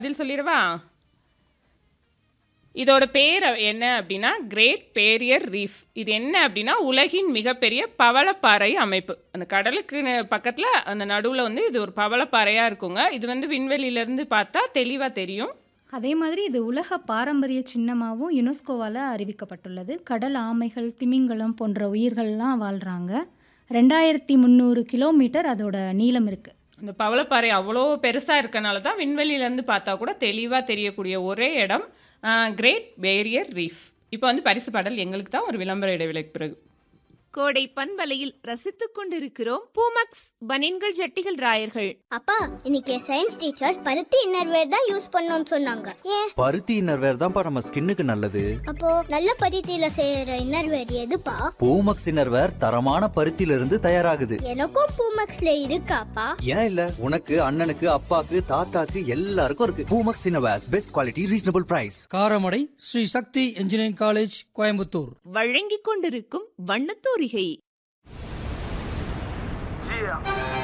பதில் சொல்லிடவா இதோட பேர் என்ன அப்படின்னா கிரேட் பேரியர் ரீஃப் இது என்ன அப்படின்னா உலகின் மிகப்பெரிய பவளப்பாறை அமைப்பு அந்த கடலுக்கு பக்கத்தில் அந்த நடுவில் வந்து இது ஒரு பவளப்பாறையாக இருக்குங்க இது வந்து விண்வெளியிலேருந்து பார்த்தா தெளிவாக தெரியும் அதே மாதிரி இது உலக பாரம்பரிய சின்னமாகவும் யுனெஸ்கோவால் அறிவிக்கப்பட்டுள்ளது கடல் ஆமைகள் திமிங்கலம் போன்ற உயிர்கள்லாம் வாழ்கிறாங்க ரெண்டாயிரத்தி முந்நூறு கிலோமீட்டர் அதோட நீளம் இருக்குது இந்த பவளப்பாறை அவ்வளோ பெருசாக இருக்கனால தான் விண்வெளியிலேருந்து பார்த்தா கூட தெளிவாக தெரியக்கூடிய ஒரே இடம் கிரேட் பேரியர் ரீஃப் இப்போ வந்து பரிசு பாடல் எங்களுக்கு தான் ஒரு விளம்பர இடைவேளைக்கு பிறகு கோடை பண்பலையில் ரசித்துக் கொண்டிருக்கிறோம் பூமக்ஸ் பனின்கள் ஜட்டிகள் ராயர்கள் அப்பா இன்னைக்கு சயின்ஸ் டீச்சர் பருத்தி இன்னர்வேர் தான் யூஸ் பண்ணணும்னு சொன்னாங்க ஏன் பருத்தி இன்னர்வேர் தான்ப்பா நம்ம ஸ்கின்னுக்கு நல்லது அப்போ நல்ல பருத்தியில செய்யற இன்னர்வேர் எதுப்பா பூமக்ஸ் இன்னர்வேர் தரமான பருத்தியில இருந்து தயாராகுது எனக்கும் பூமக்ஸ்ல இருக்காப்பா ஏன் இல்ல உனக்கு அண்ணனுக்கு அப்பாக்கு தாத்தாக்கு எல்லாருக்கும் இருக்கு Poomex innerwears best quality reasonable price Karamadai Sri Sakthi engineering college Coimbatore வழங்கிக் கொண்டிருக்கும் வண்ணத்தூரிகை Yeah.